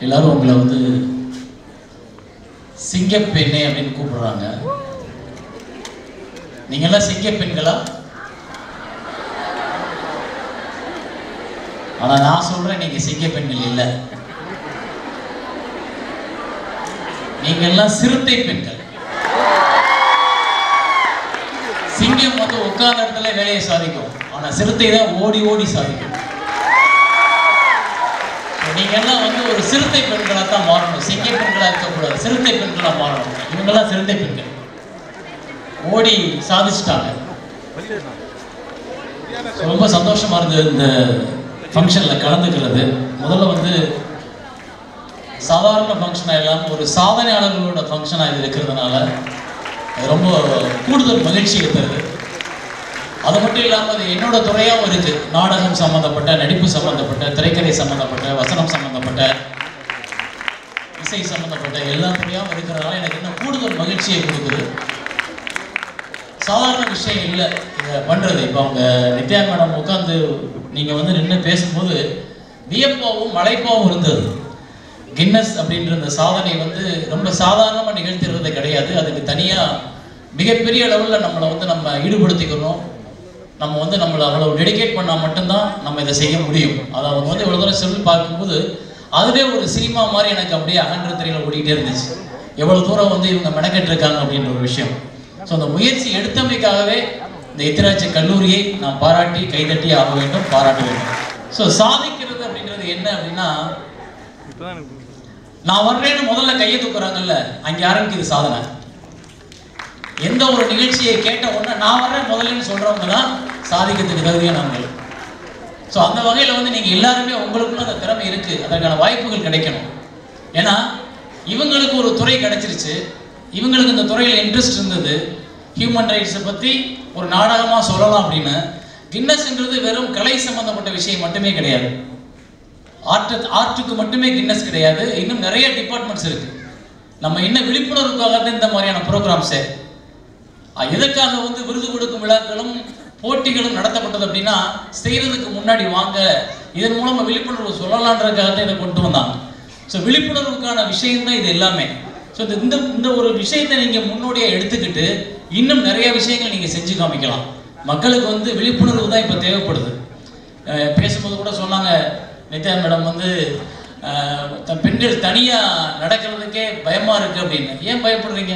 எல்லாரும் உங்களை வந்து சிங்கப்பெண்ணே அப்படின்னு கூப்பிடுறாங்க நீங்க எல்லாம் சிங்கப்பெண்களா ஆனா நான் சொல்றேன் நீங்க சிங்கப்பெண்கள் இல்லை நீங்க எல்லாம் சிறுத்தை பெண்கள் சிங்கம் வந்து உட்கார்ந்த இடத்துல வேலையை சாதிக்கும் ஆனா சிறுத்தை தான் ஓடி ஓடி சாதிக்கும் So, நீங்க எல்லாம் வந்து ஒரு சிறுத்தை பெண்களா தான் மாறணும் சிங்க பெண்களா இருக்கக்கூடாது சிறுத்தை பெண்களா மாறணும் இவங்கெல்லாம் சிறுத்தை பெண்கள் ஓடி சாதிச்சிட்டாங்க So, ரொம்ப சந்தோஷமா இருந்தது இந்த ஃபங்க்ஷன்ல கலந்துக்கிறது முதல்ல வந்து சாதாரண ஃபங்க்ஷனாக இல்லாமல் ஒரு சாதனையாளர்களோட ஃபங்க்ஷனாக இது இருக்கிறதுனால அது ரொம்ப கூடுதல் மகிழ்ச்சியை தருது அது மட்டும் இல்லாமல் அது என்னோட துறையாகவும் இருக்குது நாடகம் சம்மந்தப்பட்ட நடிப்பு சம்மந்தப்பட்ட திரைக்கதை சம்மந்தப்பட்ட வசனம் சம்மந்தப்பட்ட இசை சம்மந்தப்பட்ட எல்லா துறையாகவும் இருக்கிறதுனால எனக்கு இன்னும் கூடுதல் மகிழ்ச்சியை கொடுக்குது சாதாரண விஷயம் இல்லை இதை பண்ணுறது இப்போ அவங்க நித்யா மேடம் உட்காந்து நீங்கள் வந்து நின்று பேசும்போது வியப்பாவும் மலைப்பாவும் இருந்தது கின்னஸ் அப்படின்ற இந்த சாதனை வந்து ரொம்ப சாதாரணமாக நிகழ்த்திடுறது கிடையாது அதுக்கு தனியாக மிகப்பெரிய லெவலில் நம்மளை வந்து நம்ம ஈடுபடுத்திக்கணும் நம்ம வந்து நம்மளை அவ்வளோ டெடிகேட் பண்ணால் மட்டும்தான் நம்ம இதை செய்ய முடியும் அதை அவங்க வந்து இவ்வளோ தூரம் சொல்லி பார்க்கும்போது அதுவே ஒரு சினிமா மாதிரி எனக்கு அப்படியே அகன்ற திரையில் ஓடிக்கிட்டே இருந்துச்சு எவ்வளோ தூரம் வந்து இவங்க மெனக்கெட்டு இருக்காங்க அப்படின்ற ஒரு விஷயம் ஸோ அந்த முயற்சி எடுத்தமைக்காகவே இந்த எத்திராட்சி கல்லூரியை நான் பாராட்டி கைதட்டி ஆக வேண்டும் பாராட்ட வேண்டும் ஸோ சாதிக்கிறது அப்படின்றது என்ன அப்படின்னா நான் வர்றேன்னு முதல்ல கையை தூக்குறாங்கல்ல அங்கே ஆரம்பிக்குது சாதனை எந்த ஒரு நிகழ்ச்சியை கேட்ட உடனே நான் வர்றேன் முதல்லன்னு சொல்றவங்க தான் சாதிக்கிறதுக்கு தகுதியானவங்க ஸோ அந்த வகையில் வந்து நீங்கள் எல்லாருமே உங்களுக்குள்ள அந்த திறமை இருக்கு அதற்கான வாய்ப்புகள் கிடைக்கணும் ஏன்னா இவங்களுக்கு ஒரு துறை கிடைச்சிருச்சு இவங்களுக்கு இந்த துறையில் இன்ட்ரெஸ்ட் இருந்தது ஹியூமன் ரைட்ஸை பற்றி ஒரு நாடகமாக சொல்லலாம் அப்படின்னு கின்னஸ்ங்கிறது வெறும் கலை சம்பந்தப்பட்ட விஷயம் மட்டுமே கிடையாது ஆர்ட் ஆர்ட்டுக்கு மட்டுமே கின்னஸ் கிடையாது இன்னும் நிறைய டிபார்ட்மெண்ட்ஸ் இருக்கு நம்ம என்ன விழிப்புணர்வுக்காக தான் இந்த மாதிரியான ப்ரோக்ராம்ஸே எதற்காக வந்து விருது கொடுக்கும் விழாக்களும் போட்டிகளும் நடத்தப்பட்டது அப்படின்னா செய்யறதுக்கு முன்னாடி வாங்க இதன் மூலமா விழிப்புணர்வு சொல்லலான்றதுக்காக தான் இதை கொண்டு வந்தாங்க ஸோ விழிப்புணர்வுக்கான விஷயம் தான் இது எல்லாமே ஸோ இந்த இந்த ஒரு விஷயத்தை நீங்க முன்னோடியா எடுத்துக்கிட்டு இன்னும் நிறைய விஷயங்கள் நீங்க செஞ்சு காமிக்கலாம் மக்களுக்கு வந்து விழிப்புணர்வு தான் இப்போ தேவைப்படுது அஹ் பேசும்போது கூட சொன்னாங்க நித்யா மேடம் வந்து அஹ், த- பெண்கள் தனியா நடக்கிறதுக்கே பயமா இருக்கு அப்படின்னு ஏன் பயப்படுறீங்க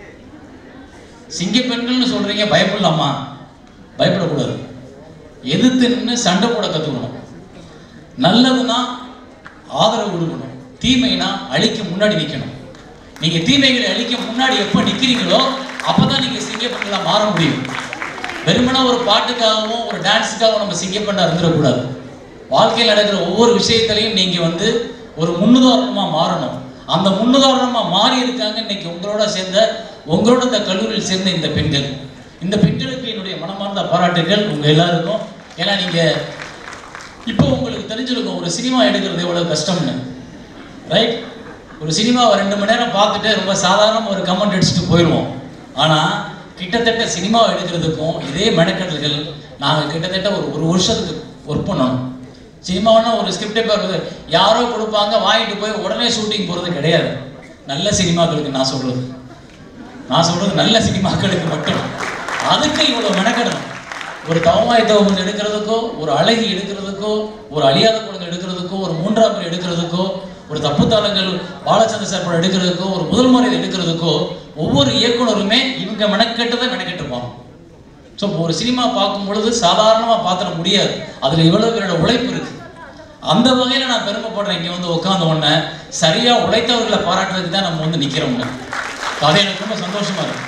சிங்க பெண்கள்னு சொல்றீங்க பயப்படலாமா பயப்படக்கூடாது எதிர்த்து நின்று சண்டை போட கத்துக்கணும் நல்லதுன்னா ஆதரவு கொடுக்கணும் தீமைனா அழிக்க முன்னாடி நிற்கணும் நீங்க தீமைகளை அழிக்க முன்னாடி எப்போ நிக்கிறீங்களோ அப்பதான் நீங்க சிங்க பெண்களா மாற முடியும் வெறுமனா ஒரு பாட்டுக்காகவும் ஒரு டான்ஸுக்காகவும் நம்ம சிங்க பெண்ணா இருந்துடக்கூடாது வாழ்க்கையில் நடக்கிற ஒவ்வொரு விஷயத்திலையும் நீங்க வந்து ஒரு முன்னுதாரணமா மாறணும் அந்த முன்னுதாரணமா மாறி இருக்காங்க இன்னைக்கு உங்களோட சேர்ந்த உங்களோட இந்த கல்லூரியில் சேர்ந்த இந்த பெண்கள் இந்த பெண்களுக்கு என்னுடைய மனமார்ந்த பாராட்டுகள் உங்க எல்லாருக்கும் ஏன்னா நீங்க இப்போ உங்களுக்கு தெரிஞ்சிருக்கும் ஒரு சினிமா எடுக்கிறது எவ்வளவு கஷ்டம்னு ரைட் ஒரு சினிமாவை ரெண்டு மணி நேரம் பார்த்துட்டு ரொம்ப சாதாரண ஒரு கமெண்ட் அடிச்சுட்டு போயிடுவோம் ஆனால் கிட்டத்தட்ட சினிமாவை எடுக்கிறதுக்கும் இதே மெனக்கடல்கள் நாங்கள் கிட்டத்தட்ட ஒரு ஒரு வருஷத்துக்கு ஒர்க் பண்ணணும் சினிமாவுன்னா ஒரு ஸ்கிரிப்டே பார்க்குறது யாரோ கொடுப்பாங்க வாங்கிட்டு போய் உடனே ஷூட்டிங் போகிறது கிடையாது நல்ல சினிமாக்களுக்கு நான் சொல்கிறது நான் சொல்கிறது நல்ல சினிமாக்களுக்கு மட்டும் அதுக்கு இவ்வளோ மெனக்கெடணும் ஒரு தவமாய் தவம் எடுக்கிறதுக்கோ ஒரு அழகி எடுக்கிறதுக்கோ ஒரு அழியாத குழந்தை எடுக்கிறதுக்கோ ஒரு மூன்றாம் முறை எடுக்கிறதுக்கோ ஒரு தப்பு தாளங்கள் பாலச்சந்திர சார் படம் எடுக்கிறதுக்கோ ஒரு முதல் முறை எடுக்கிறதுக்கோ ஒவ்வொரு இயக்குனருமே இவங்க மெனக்கெட்டதை மெனக்கெட்டுருப்பாங்க ஸோ ஒரு சினிமா பார்க்கும் பொழுது சாதாரணமாக பார்த்துட முடியாது அதில் இவ்வளோ பேரோட உழைப்பு இருக்கு அந்த வகையில் நான் பெருமைப்படுறேன் இங்கே வந்து உட்காந்த உடனே சரியாக உழைத்தவர்களை பாராட்டுறதுக்கு தான் நம்ம வந்து நிற்கிறோங்க அது எனக்கு ரொம்ப சந்தோஷமா இருக்கு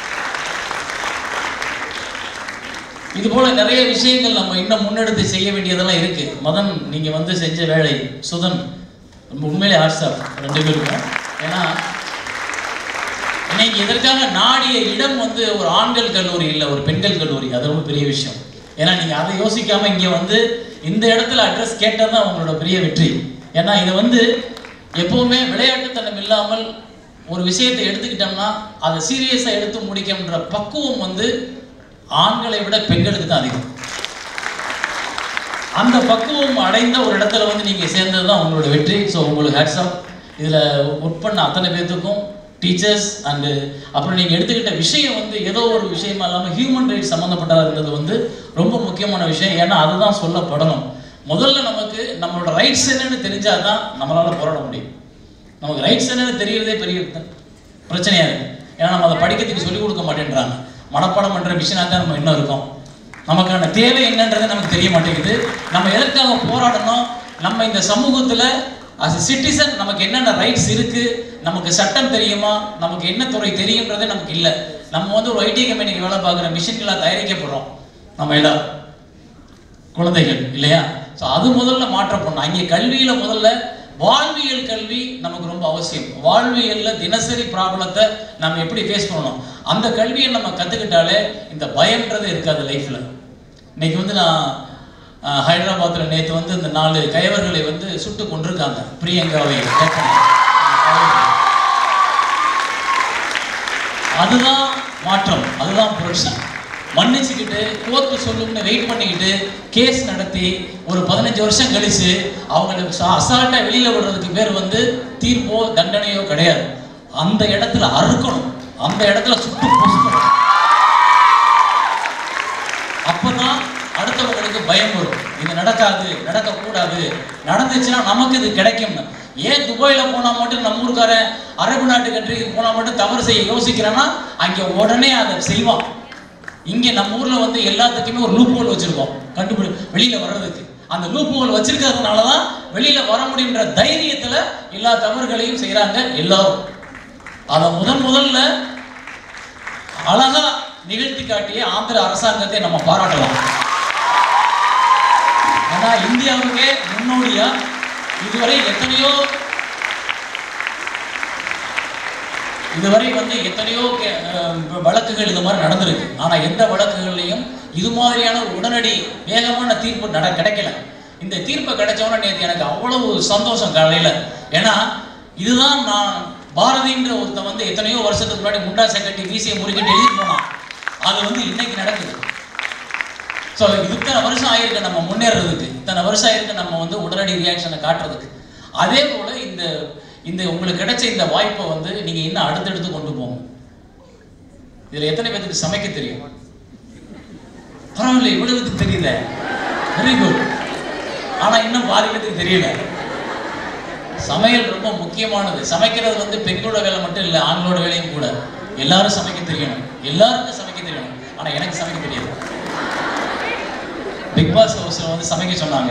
இது போல நிறைய விஷயங்கள் நம்ம இன்னும் முன்னெடுத்து செய்ய வேண்டியதெல்லாம் இருக்கு மதன் நீங்க வந்து செஞ்ச வேலை சுதன் ரொம்ப உண்மையிலே ஹாட்ஸ்அப் ரெண்டு பேருக்கும் ஏன்னா இன்னைக்கு இதற்காக நாடிய இடம் வந்து ஒரு ஆண்கள் கல்லூரி இல்லை ஒரு பெண்கள் கல்லூரி அது ரொம்ப பெரிய விஷயம் ஏன்னா நீங்க அதை யோசிக்காம இங்க வந்து இந்த இடத்துல அட்ரஸ் கேட்டது தான் உங்களோட பெரிய வெற்றி ஏன்னா இது வந்து எப்பவுமே விளையாட்டுத்தனம் இல்லாமல் ஒரு விஷயத்தை எடுத்துக்கிட்டோம்னா அதை சீரியஸாக எடுத்து முடிக்கணுன்ற பக்குவம் வந்து ஆண்களை விட பெண்களுக்கு தான் அதிகம் அந்த பக்குவம் அடைந்த ஒரு இடத்துல வந்து நீங்க சேர்ந்தது தான் உங்களோட வெற்றி ஸோ உங்களுக்கு ஹேட்ஸ் ஆஃப் இதில் ஒர்க் பண்ண அத்தனை பேர்த்துக்கும் டீச்சர்ஸ் அண்டு அப்புறம் நீங்கள் எடுத்துக்கிட்ட விஷயம் வந்து ஏதோ ஒரு விஷயமா இல்லாமல் ஹியூமன் ரைட்ஸ் சம்மந்தப்பட்டதாக இருந்தது வந்து ரொம்ப முக்கியமான விஷயம் ஏன்னா அதுதான் சொல்லப்படணும் முதல்ல நமக்கு நம்மளோட ரைட்ஸ் என்னன்னு தெரிஞ்சால் தான் நம்மளால் போராட முடியும் நமக்கு ரைட்ஸ் என்னன்னு தெரியறதே பெரிய பிரச்சனையாக இருக்குது ஏன்னா நம்ம அதை படிக்கிறதுக்கு சொல்லிக் கொடுக்க மாட்டேன்றாங்க மனப்பாடம் பண்ணுற மிஷினாக தான் நம்ம இன்னும் இருக்கோம் நமக்கான தேவை என்னன்றது நமக்கு தெரிய மாட்டேங்குது நம்ம எதற்காக போராடணும் நம்ம இந்த சமூகத்தில் அஸ் சிட்டிசன் நமக்கு என்னென்ன ரைட்ஸ் இருக்கு நமக்கு சட்டம் தெரியுமா நமக்கு என்ன துறை தெரியுன்றதே நமக்கு இல்லை நம்ம வந்து ஒரு ஐடி கம்பெனிக்கு வேலை பார்க்குற மிஷின்களாக தயாரிக்கப்படுறோம் நம்ம எல்லாம் குழந்தைகள் இல்லையா ஸோ அது முதல்ல மாற்றப்படணும் அங்கே கல்வியில் முதல்ல வாழ்வியல் கல்வி நமக்கு ரொம்ப அவசியம் வாழ்வியலில் தினசரி ப்ராப்ளத்தை நம்ம எப்படி ஃபேஸ் பண்ணணும் அந்த கல்வியை நம்ம கற்றுக்கிட்டாலே இந்த பயம்ன்றது இருக்காது லைஃப்பில் இன்னைக்கு வந்து நான் அஹ், ஹைதராபாத்தில் நேற்று வந்து இந்த நாலு கயவர்களை வந்து சுட்டு கொண்டிருக்காங்க பிரியங்காவை death பண்ணி. அதுதான் மாற்றம் அதுதான் புரட்சி மன்னிச்சுக்கிட்டு கோர்ட்டு சொல்லும்னு வெயிட் பண்ணிக்கிட்டு கேஸ் நடத்தி ஒரு பதினஞ்சு வருஷம் கழிச்சு அவங்களுக்கு சா- அசால்ட்டா வெளியில விடுறதுக்கு பேர் வந்து தீர்ப்போ தண்டனையோ கிடையாது அந்த இடத்துல அறுக்கணும் அந்த இடத்துல சுட்டு பொசுக்கணும் அப்பதான் அடுத்தவங்களுக்கு பயம் வரும் இது நடக்காது நடக்கக்கூடாது நடந்துச்சுன்னா நமக்கு இது கிடைக்கும்னு ஏன் துபாயில போனா மட்டும் நம்ம ஊருக்காரன் அரபு நாட்டு கண்ட்ரிக்கு போனா மட்டும் தவறு செய்ய யோசிக்கிறான்னா அங்க உடனே அதை செய்வான் இங்க நம்ம ஊர்ல வந்து எல்லாத்துக்குமே ஒரு லூப் ஹோல் வச்சிருக்கோம் கண்டுபிடி வெளியில வர்றதுக்கு அந்த லூப் ஹோல் வச்சிருக்கிறதுனால தான் வெளியில வர முடியுன்ற தைரியத்துல எல்லா தவறுகளையும் செய்றாங்க எல்லாரும் அதை முதன் முதல்ல அழகா நிகழ்த்தி காட்டிய ஆந்திர அரசாங்கத்தை நம்ம பாராட்டலாம் ஏன்னா இந்தியாவுக்கே முன்னோடியா இதுவரை எத்தனையோ இதுவரை வந்து எத்தனையோ கே- அஹ் வழக்குகள் இது மாதிரி நடந்திருக்கு ஆனா எந்த வழக்குகள்லையும் இது மாதிரியான ஒரு உடனடி வேகமான தீர்ப்பு நட கிடைக்கல இந்த தீர்ப்பு கிடைச்சவொடனே நேற்று எனக்கு அவ்வளவு சந்தோஷம் காலையில ஏன்னா இதுதான் நான் பாரதின்ற ஒருத்தன் வந்து எத்தனையோ வருஷத்துக்கு முன்னாடி முண்டாசை கட்டி வீசியை முறுக்கிட்டு எழுதி போனான் அது வந்து இன்னைக்கு நடக்குது ஸோ இத்தனை வருஷம் ஆயிருக்கு நம்ம முன்னேறதுக்கு இத்தனை வருஷம் ஆயிருக்கு நம்ம வந்து உடனடி ரியாக்ஷனை காட்டுறதுக்கு அதே போல இந்த இந்த உங்களுக்கு கிடைச்ச இந்த வாய்ப்பை வந்து நீங்க இன்னும் அடுத்தடுத்து கொண்டு போங்க இதுல எத்தனை பேருக்கு சமைக்க தெரியும் பரவாயில்ல இவ்வளவுக்கு தெரியல வெரி குட் ஆனா இன்னும் பாதி பேருக்கு தெரியல சமையல் ரொம்ப முக்கியமானது சமைக்கிறது வந்து பெண்களோட வேலை மட்டும் இல்லை ஆண்களோட வேலையும் கூட எல்லாரும் சமைக்க தெரியணும் எல்லாருக்கும் சமைக்க தெரியணும் ஆனா எனக்கு சமைக்க தெரியாது பிக் பாஸ் ஹவுஸ்ல வந்து சமைக்க சொன்னாங்க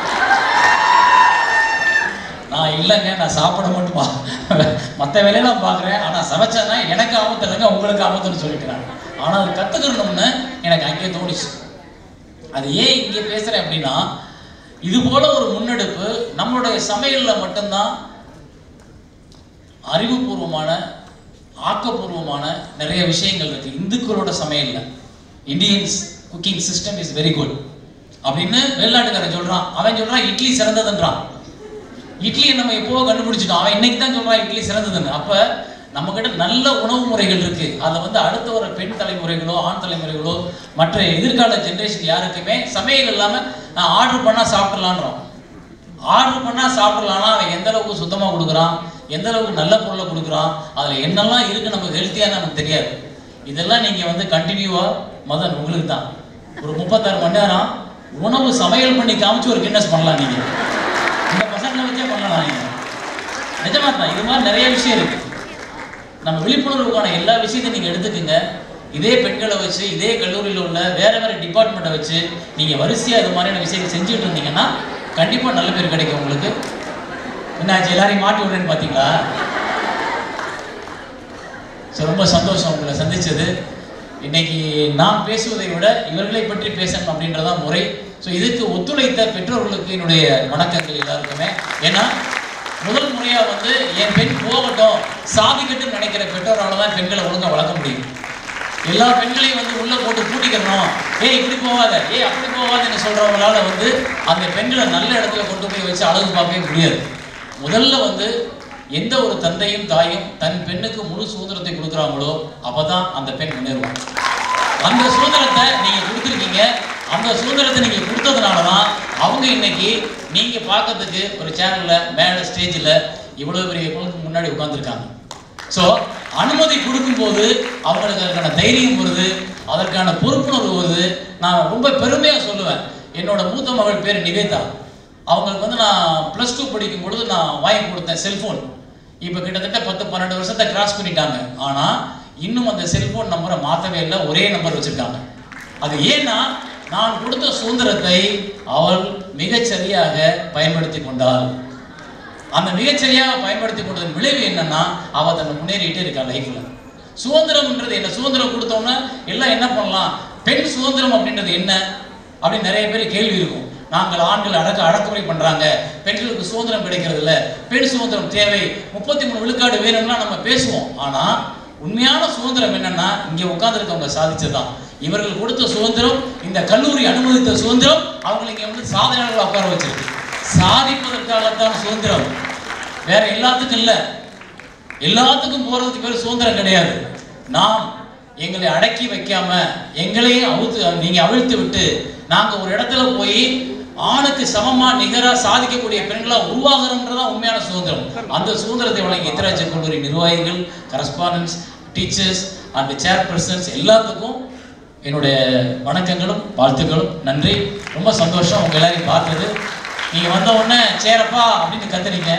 நான் இல்லைங்க நான் சாப்பிட மட்டும் பா மற்ற வேலையெல்லாம் பார்க்குறேன் ஆனால் சமைச்சேன்னா எனக்கு ஆபத்து இல்லைங்க உங்களுக்கு ஆபத்துன்னு சொல்லிக்கிறாங்க ஆனால் அது கற்றுக்கணும்னு எனக்கு அங்கே தோணுச்சு அது ஏன் இங்கே பேசுகிறேன் அப்படின்னா இது போல ஒரு முன்னெடுப்பு நம்மளுடைய சமையலில் மட்டும்தான் அறிவுபூர்வமான ஆக்கப்பூர்வமான நிறைய விஷயங்கள் இருக்கு இந்துக்களோட சமையல்ல Indians cooking system is very good அப்படின்னு வெளிநாட்டுக்காரன் சொல்றான் அவன் சொல்றான் இட்லி சிறந்ததுன்றான் இட்லியை நம்ம எப்போ கண்டுபிடிச்சிட்டோம் அவன் இன்னைக்கு தான் சொல்றான் இட்லி சிறந்ததுன்னு அப்ப நம்ம கிட்ட நல்ல உணவு முறைகள் இருக்கு அதை வந்து அடுத்த ஒரு பெண் தலைமுறைகளோ ஆண் தலைமுறைகளோ மற்ற எதிர்கால ஜென்ரேஷன் யாருக்குமே சமையல் இல்லாம நான் ஆர்டர் பண்ணா சாப்பிடலான்றோம் ஆர்டர் பண்ணா சாப்பிடலாம்னா அவன் எந்த அளவுக்கு சுத்தமா கொடுக்குறான் எந்த அளவுக்கு நல்ல பொருளை கொடுக்குறான் அதுல என்னெல்லாம் இருக்கு நமக்கு ஹெல்த்தியா நமக்கு தெரியாது இதெல்லாம் நீங்க வந்து கண்டினியூவா மதன் உங்களுக்கு தான் ஒரு முப்பத்தாறு மணி நேரம் உணவு சமையல் பண்ணி காமிச்சு ஒரு கின்னஸ் பண்ணலாம் நீங்க இந்த பசங்களை வச்சே பண்ணலாம் நீங்க நிஜமா தான் இது மாதிரி நிறைய விஷயம் இருக்கு நம்ம விழிப்புணர்வுக்கான எல்லா விஷயத்தையும் நீங்க எடுத்துக்கங்க இதே பெண்களை வச்சு இதே கல்லூரியில் உள்ள வேற வேற டிபார்ட்மெண்ட்டை வச்சு நீங்க வரிசையா இது மாதிரியான விஷயங்கள் செஞ்சுட்டு இருந்தீங்கன்னா கண்டிப்பா நல்ல பேர் கிடைக்கும் உங்களுக்கு என்னாச்சு எல்லாரையும் மாட்டி விடுறேன்னு பாத்தீங்களா ஸோ ரொம்ப சந்தோஷம் உங்களை சந்திச்சது இன்னைக்கு நான் பேசுவதை விட இவர்களை பற்றி பேசணும் அப்படின்றதான் முறை ஸோ இதுக்கு ஒத்துழைத்த பெற்றோர்களுக்கு என்னுடைய வணக்கங்கள் எல்லாருக்குமே ஏன்னா முதல் முறையா வந்து என் பெண் போகட்டும் சாதிக்கட்டும் நினைக்கிற பெற்றோரால தான் பெண்களை ஒழுங்கா வளர்க்க முடியும் எல்லா பெண்களையும் வந்து உள்ள போட்டு பூட்டிக்கிறணும் ஏய் இப்படி போகாத ஏய் அப்படி போகாதுன்னு சொல்றவங்களால வந்து அந்த பெண்களை நல்ல இடத்துல கொண்டு போய் வச்சு அழகு பார்க்கவே முடியாது முதல்ல வந்து எந்த ஒரு தந்தையும் தாயும் தன் பெண்ணுக்கு முழு சுதந்திரத்தை கொடுக்குறாங்களோ அப்பதான் அந்த பெண் முன்னேறுவாங்க அந்த சுதந்திரத்தை நீங்க கொடுத்துருக்கீங்க அந்த சுதந்திரத்தை நீங்க கொடுத்ததுனால தான் அவங்க இன்னைக்கு நீங்க பார்க்கறதுக்கு ஒரு சேனல்ல மேல ஸ்டேஜில் இவ்வளவு பெரிய குழுக்கு முன்னாடி உட்கார்ந்திருக்காங்க ஸோ அனுமதி கொடுக்கும்போது அவங்களுக்கு அதற்கான தைரியம் வருது அதற்கான பொறுப்புணர்வு வருது நான் ரொம்ப பெருமையாக சொல்லுவேன் என்னோட மூத்த மகள் பேர் நிவேதா அவங்களுக்கு வந்து நான் ப்ளஸ் டூ படிக்கும் பொழுது நான் வாங்கி கொடுத்தேன் செல்ஃபோன் இப்போ கிட்டத்தட்ட பத்து பன்னெண்டு வருஷத்தை கிராஸ் பண்ணிட்டாங்க ஆனால் இன்னும் அந்த செல்ஃபோன் நம்பரை மாற்றவே இல்லை ஒரே நம்பர் வச்சுருக்காங்க அது ஏன்னா நான் கொடுத்த சுதந்திரத்தை அவள் மிகச்சரியாக பயன்படுத்தி கொண்டாள் அந்த மிகச்சரியாக பயன்படுத்தி கொண்டதன் விளைவு என்னன்னா அவ தன்னை முன்னேறிட்டே இருக்கா லைஃப்ல சுதந்திரம்ன்றது என்ன சுதந்திரம் கொடுத்தோம்னா எல்லாம் என்ன பண்ணலாம் பெண் சுதந்திரம் அப்படின்றது என்ன அப்படின்னு நிறைய பேர் கேள்வி இருக்கும் நாங்கள் ஆண்கள் அடக்க அடக்குமுறை பண்றாங்க பெண்களுக்கு சுதந்திரம் கிடைக்கிறது இல்ல பெண் சுதந்திரம் தேவை முப்பத்தி மூணு விழுக்காடு வேணும்னா நம்ம பேசுவோம் ஆனா உண்மையான சுதந்திரம் என்னன்னா இங்க உட்கார்ந்துருக்கவங்க சாதிச்சதுதான் இவர்கள் கொடுத்த சுதந்திரம் இந்த கல்லூரி அனுமதித்த சுதந்திரம் அவங்களை இங்க வந்து சாதனையாளர்கள் உட்கார வச்சிருக்கு சாதிப்பதற்காகத்தான் சுதந்திரம் வேற எல்லாத்துக்கும் இல்ல எல்லாத்துக்கும் போறதுக்கு பேர் சுதந்திரம் கிடையாது நாம் எங்களை அடக்கி வைக்காம எங்களையும் அவுத்து நீங்க அவிழ்த்து விட்டு நாங்க ஒரு இடத்துல போய் ஆணுக்கு சமமா நிகரா சாதிக்கக்கூடிய பெண்களா உருவாகிறோம்ன்றதா உண்மையான சுதந்திரம் அந்த சுதந்திரத்தை வழங்கி இத்திராஜ கல்லூரி நிர்வாகிகள் கரஸ்பாண்டன்ஸ் டீச்சர்ஸ் அண்ட் சேர்பர்சன்ஸ் எல்லாத்துக்கும் என்னுடைய வணக்கங்களும் வாழ்த்துக்களும் நன்றி ரொம்ப சந்தோஷம் உங்க எல்லாரையும் பார்த்தது நீங்க வந்த உடனே சேரப்பா அப்படின்னு கத்துனீங்க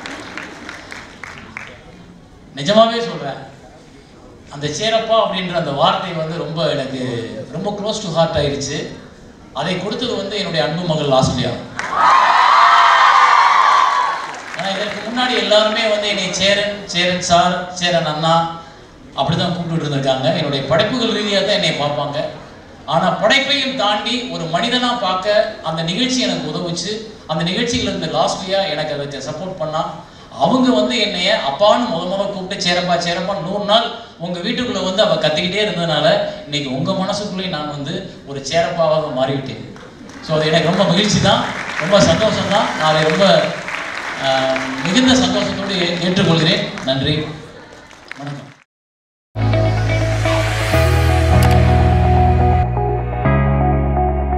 நிஜமாவே சொல்றேன் அந்த சேரப்பா அப்படின்ற அந்த வார்த்தை வந்து ரொம்ப எனக்கு ரொம்ப க்ளோஸ் டு ஹார்ட் ஆயிருச்சு அதை கொடுத்தது வந்து என்னுடைய அன்பு மகள் ஆஸ்திரியா ஏன்னா இதற்கு முன்னாடி எல்லாருமே வந்து என்னை சேரன் சேரன் சார் சேரன் அண்ணா அப்படிதான் கூப்பிட்டு இருந்திருக்காங்க என்னுடைய படைப்புகள் ரீதியாக தான் என்னை பார்ப்பாங்க ஆனால் படைப்பையும் தாண்டி ஒரு மனிதனா பார்க்க அந்த நிகழ்ச்சி எனக்கு உதவுச்சு அந்த நிகழ்ச்சியில் இருந்த லாஸ்ட்லியா எனக்கு அதுக்கு சப்போர்ட் பண்ணா அவங்க வந்து என்னைய அப்பான்னு முத முத கூப்பிட்டு சேரப்பா சேரப்பா நூறு நாள் உங்க வீட்டுக்குள்ள வந்து அவ கத்திக்கிட்டே இருந்ததுனால இன்னைக்கு உங்க மனசுக்குள்ளேயும் நான் வந்து ஒரு சேரப்பாவாக மாறிவிட்டேன் ஸோ அது எனக்கு ரொம்ப மகிழ்ச்சி தான் ரொம்ப சந்தோஷம் தான் நான் அதை ரொம்ப ஆஹ், மிகுந்த சந்தோஷத்தோடு ஏ- ஏற்றுக்கொள்கிறேன் நன்றி வணக்கம்